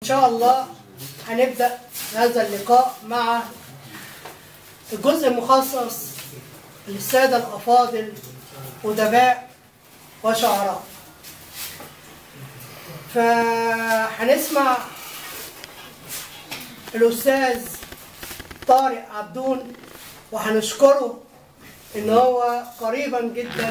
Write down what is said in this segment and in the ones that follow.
إن شاء الله هنبدأ هذا اللقاء مع الجزء المخصص للسادة الأفاضل أدباء وشعراء فهنسمع الأستاذ طارق عبدون وهنشكره إن هو قريبا جدا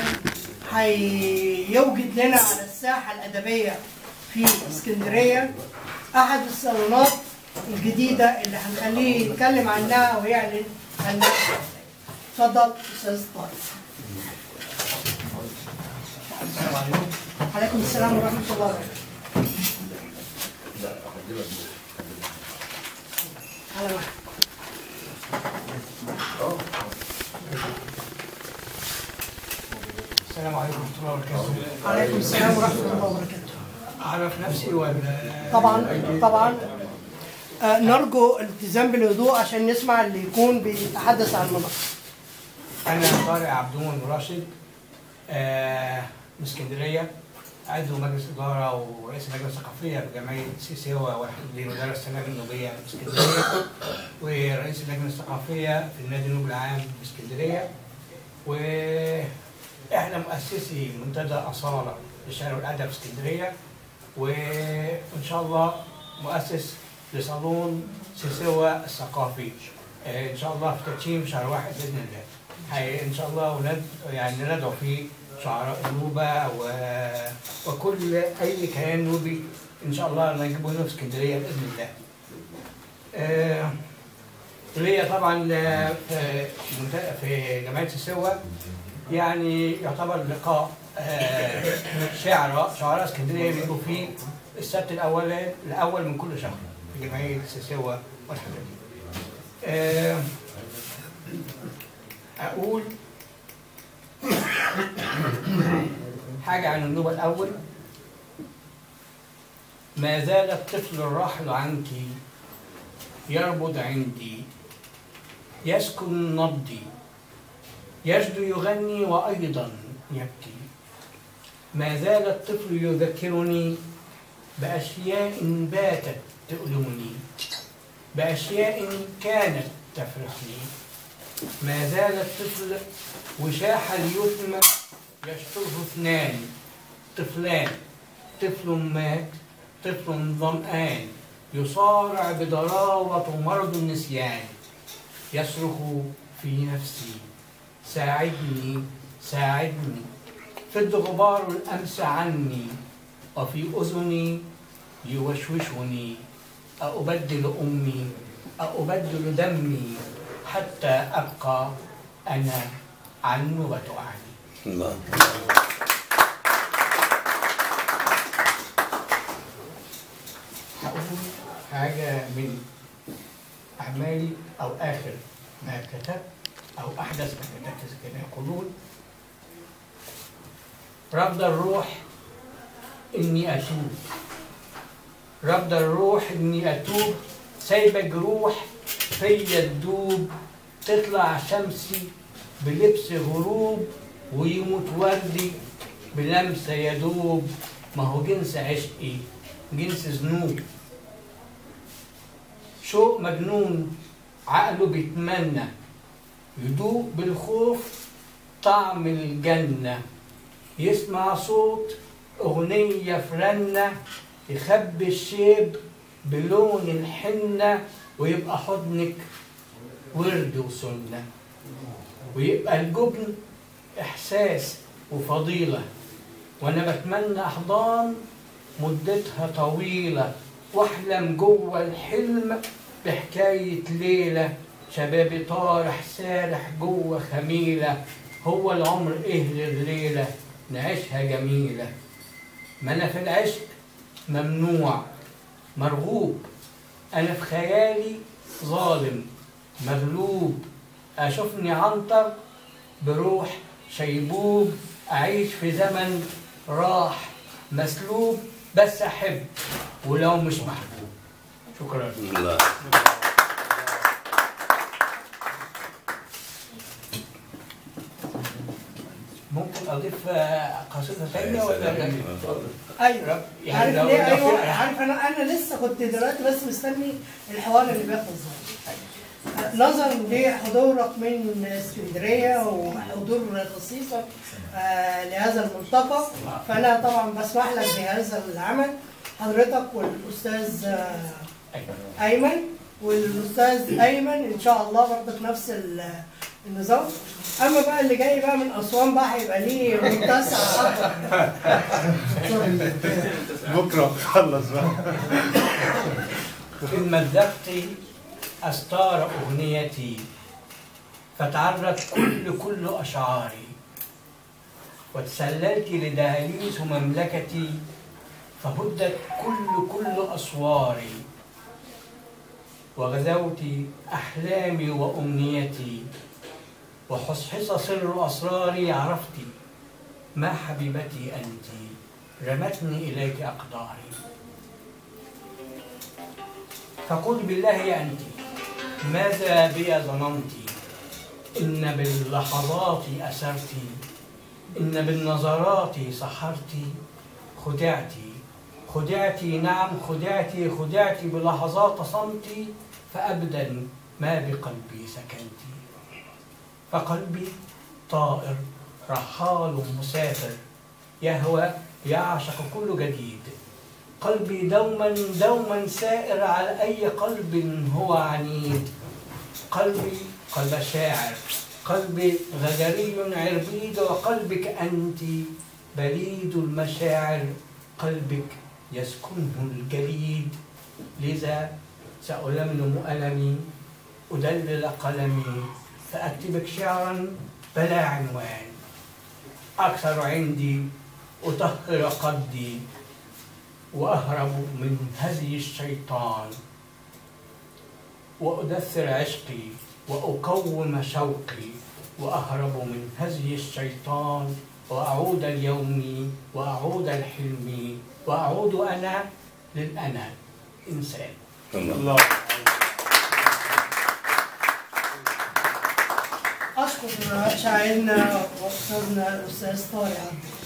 هيوجد لنا على الساحة الأدبية في اسكندرية أحد الصالونات الجديدة اللي هنخليه يتكلم عنها ويعلن عنها اتفضل أستاذ طارق عليكم السلام ورحمة الله وبركاته على واحد السلام عليكم ورحمة الله وبركاته. عليكم السلام ورحمة الله وبركاته أعرف نفسي ولا طبعا طبعا آه، نرجو الالتزام بالهدوء عشان نسمع اللي يكون بيتحدث عن المنصة أنا طارق عبدون راشد آه، من اسكندرية عضو مجلس إدارة ورئيس اللجنة الثقافية بجمعية سيسيوا واحد لمدرس السنة النوبية في اسكندرية ورئيس اللجنة الثقافية في النادي النوبي العام في اسكندرية وإحنا مؤسسي منتدى أصالة للشعر والأدب في اسكندرية وإن شاء الله مؤسس لصالون سيسيوا الثقافي آه، إن شاء الله في تدشين شهر واحد بإذن الله هي ان شاء الله ولاد يعني ندعو فيه شعراء النوبه و... وكل اي كيان نوبي ان شاء الله نجيبه هنا في اسكندريه باذن الله. آه... ليا طبعا آه، في منت- في جمعيه السوا يعني يعتبر لقاء آه، شعراء شعراء اسكندريه بيجوا فيه السبت الاول الاول من كل شهر في جمعيه السوا والحاجات دي. آه، أقول حاجة عن النوبة الأول ما زال الطفل الراحل عنك يربض عندي يسكن نبضي يجد يغني وأيضا يبكي ما زال الطفل يذكرني بأشياء باتت تؤلمني بأشياء كانت تفرحني ما زال الطفل وشاح اليتم يشطره اثنان طفلان طفل مات طفل ظمآن يصارع بضراوة مرض النسيان يصرخ في نفسي ساعدني ساعدني فد غبار الأمس عني وفي أذني يوشوشني أأبدل أمي أأبدل دمي حتى أبقى أنا عنوة أعني الله هقول حاجة من أعمالي أو آخر ما كتبت أو أحدث ما كتبت كما يقولون رفض الروح إني أتوب رفض الروح إني أتوب سايبة جروح فيا تدوب تطلع شمسي بلبس غروب ويموت وردي بلمسة يدوب ما هو جنس عشقي جنس ذنوب شوق مجنون عقله بيتمنى يدوق بالخوف طعم الجنة يسمع صوت أغنية في رنة يخبي الشيب بلون الحنة ويبقى حضنك ورد وسنة ويبقى الجبن إحساس وفضيلة وأنا بتمنى أحضان مدتها طويلة وأحلم جوه الحلم بحكاية ليلة شبابي طارح سارح جوه خميلة هو العمر إيه لليلة نعيشها جميلة ما أنا في العشق ممنوع مرغوب أنا في خيالي ظالم مغلوب أشوفني عنتر بروح شيبوب أعيش في زمن راح مسلوب بس أحب ولو مش محبوب شكرا الله ممكن اضيف آه، قصيده ثانيه ولا ايوه يعني عارف لو- ليه لو ايوه في- عارف انا انا لسه كنت دلوقتي بس مستني الحوار اللي بيخلص ده نظرا لحضورك من اسكندريه وحضور خصيصا آه، لهذا الملتقى فانا طبعا بسمح لك بهذا العمل حضرتك والاستاذ آه، أيوة. ايمن والاستاذ ايمن ان شاء الله برضك نفس ال- النظام اما بقى اللي جاي بقى من اسوان بقى هيبقى ليه متسع بكره خلص بقى إن مزقت أستار أغنيتي فتعرت كل كل أشعاري وتسللت لدهاليز مملكتي فهدت كل كل أسواري وغزوت أحلامي وأمنيتي وحصحص سر أسراري عرفت ما حبيبتي أنت رمتني إليك أقداري فقل بالله يا أنت ماذا بي ظننت إن باللحظات أسرت إن بالنظرات سحرت خدعت خدعت نعم خدعت خدعت بلحظات صمتي فأبدا ما بقلبي سكنت فقلبي طائر رحال مسافر يهوى يعشق كل جديد قلبي دوما دوما سائر على أي قلب هو عنيد قلبي قلب شاعر قلبي غدري عربيد وقلبك أنت بليد المشاعر قلبك يسكنه الجليد لذا سألملم ألمي أدلل قلمي فأكتبك شعرا بلا عنوان أكثر عندي أطهر قدي وأهرب من هدي الشيطان وأدثر عشقي وأقوم شوقي وأهرب من هزي الشيطان وأعود اليوم وأعود الحلم وأعود أنا للأنا إنسان الله اشكر شاعرنا واستاذنا الاستاذ طارق عبد